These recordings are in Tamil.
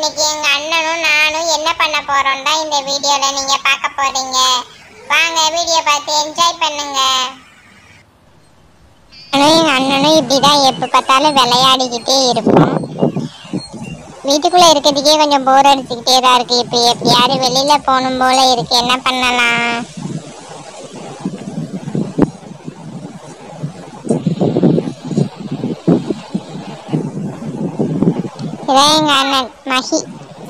இன்னைக்கு எங்க அண்ணனும் நானும் என்ன பண்ண போறோம் தான் இந்த வீடியோல நீங்க பார்க்க போறீங்க வாங்க வீடியோ பார்த்து என்ஜாய் பண்ணுங்க நானும் எங்க அண்ணனும் இப்படிதான் எப்ப பார்த்தாலும் விளையாடிக்கிட்டே இருப்போம் வீட்டுக்குள்ள இருக்கிறதுக்கே கொஞ்சம் போர் அடிச்சுக்கிட்டே தான் இருக்கு இப்போ எப்படியாவது வெளியில போகணும் போல இருக்கு என்ன பண்ணலாம் இதான் எங்க அண்ணன் மஹி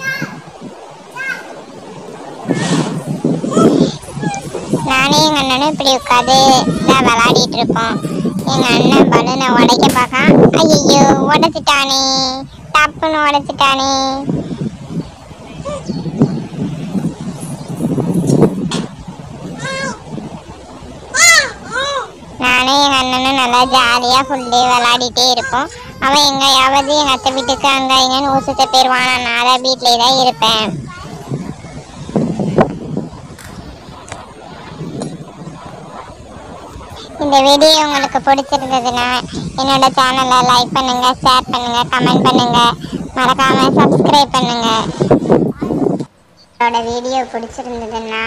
நானே எங்க அண்ணனும் இப்படி உட்காந்து தான் விளையாடிட்டு இருப்போம் எங்க அண்ணன் பலூனை உடைக்க பார்க்கான் ஐயோ உடைச்சிட்டானே டப்புன்னு உடைச்சிட்டானே நானும் எங்க அண்ணனும் நல்லா ஜாலியா ஃபுல் டே விளையாடிட்டே இருப்போம் அவன் எங்கேயாவது எங்க அத்தை வீட்டுக்கு அங்க இங்கன்னு ஊசுத்த போயிருவான் நான் அதான் வீட்டிலே தான் இருப்பேன் இந்த வீடியோ உங்களுக்கு பிடிச்சிருந்ததுன்னா என்னோட சேனலை லைக் பண்ணுங்க ஷேர் பண்ணுங்க கமெண்ட் பண்ணுங்க மறக்காம சப்ஸ்கிரைப் பண்ணுங்க என்னோட வீடியோ பிடிச்சிருந்ததுன்னா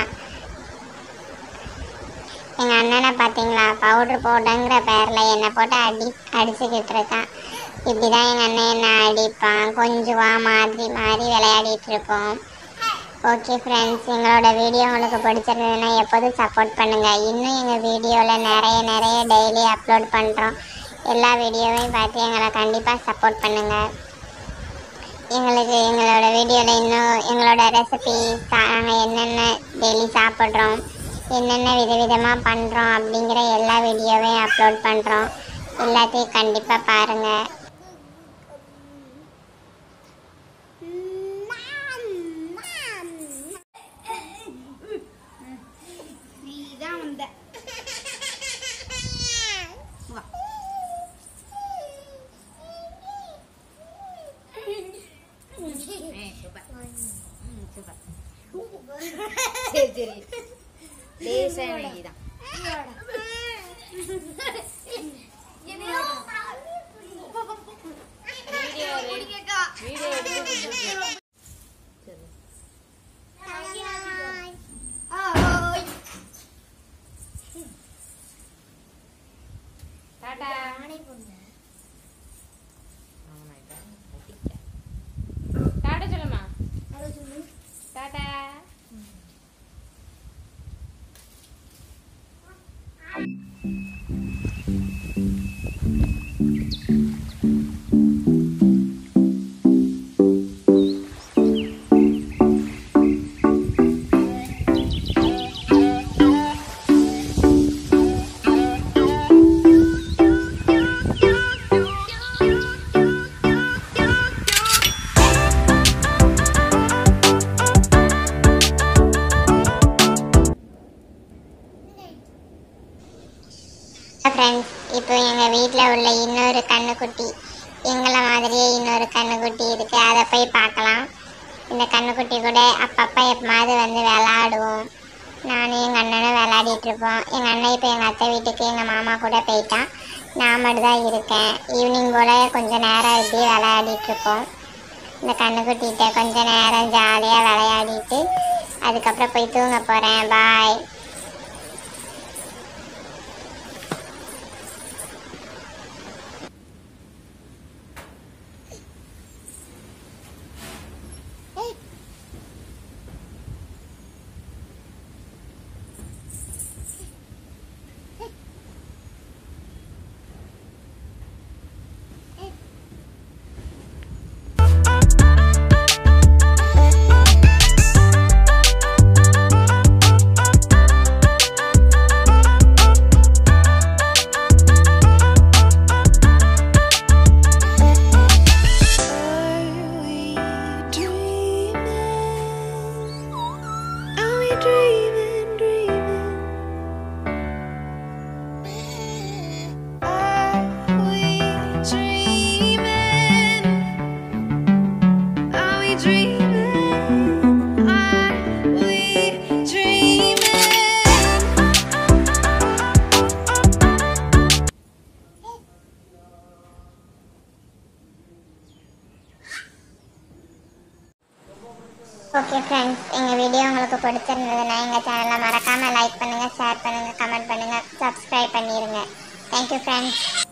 எங்கள் அண்ணனை பார்த்தீங்களா பவுடர் போடுங்கிற பேரில் என்னை போட்டு அடி அடிச்சுக்கிட்டு இருக்கான் இப்படி தான் எங்கள் அண்ணன் என்னை அடிப்பான் கொஞ்சுவான் மாதிரி மாதிரி விளையாடிட்டு இருப்போம் ஓகே ஃப்ரெண்ட்ஸ் எங்களோட வீடியோ உங்களுக்கு பிடிச்சிருந்ததுன்னா எப்போதும் சப்போர்ட் பண்ணுங்கள் இன்னும் எங்கள் வீடியோவில் நிறைய நிறைய டெய்லி அப்லோட் பண்ணுறோம் எல்லா வீடியோவையும் பார்த்து எங்களை கண்டிப்பாக சப்போர்ட் பண்ணுங்கள் எங்களுக்கு எங்களோட வீடியோவில் இன்னும் எங்களோட ரெசிபி நாங்கள் என்னென்ன டெய்லி சாப்பிட்றோம் என்னென்ன விதவிதமாக பண்ணுறோம் அப்படிங்கிற எல்லா வீடியோவையும் அப்லோட் பண்ணுறோம் எல்லாத்தையும் கண்டிப்பாக பாருங்கள் நீதான் வந்த வா ஏய், சூப்பர். ம், சூப்பர். சரி சரி லேசா வேண்டிதான் டாடா டாடா சொல்லுமா டாடா ஃப்ரெண்ட்ஸ் இப்போ எங்கள் வீட்டில் உள்ள இன்னொரு கண்ணுக்குட்டி எங்களை மாதிரியே இன்னொரு கண்ணுக்குட்டி இருக்கு அதை போய் பார்க்கலாம் இந்த கண்ணுக்குட்டி கூட அப்பப்போ எப்பமாவது வந்து விளாடுவோம் நானும் எங்கள் அண்ணனும் விளையாடிட்டு இருப்போம் எங்கள் அண்ணன் இப்போ எங்கள் அத்தை வீட்டுக்கு எங்கள் மாமா கூட போயிட்டான் நான் மட்டும் தான் இருக்கேன் ஈவினிங் போல் கொஞ்சம் நேரம் இப்படி விளையாடிட்டு இருப்போம் இந்த கண்ணுக்குட்டிகிட்ட கொஞ்ச நேரம் ஜாலியாக விளையாடிட்டு அதுக்கப்புறம் போய் தூங்க போகிறேன் பாய் ஓகே ஃப்ரெண்ட்ஸ் எங்கள் வீடியோ உங்களுக்கு பிடிச்சிருந்ததுன்னா எங்கள் சேனலை மறக்காமல் லைக் பண்ணுங்கள் ஷேர் பண்ணுங்கள் கமெண்ட் பண்ணுங்கள் சப்ஸ்கிரைப் பண்ணிடுங்க தேங்க்யூ ஃப்ரெண்ட்ஸ்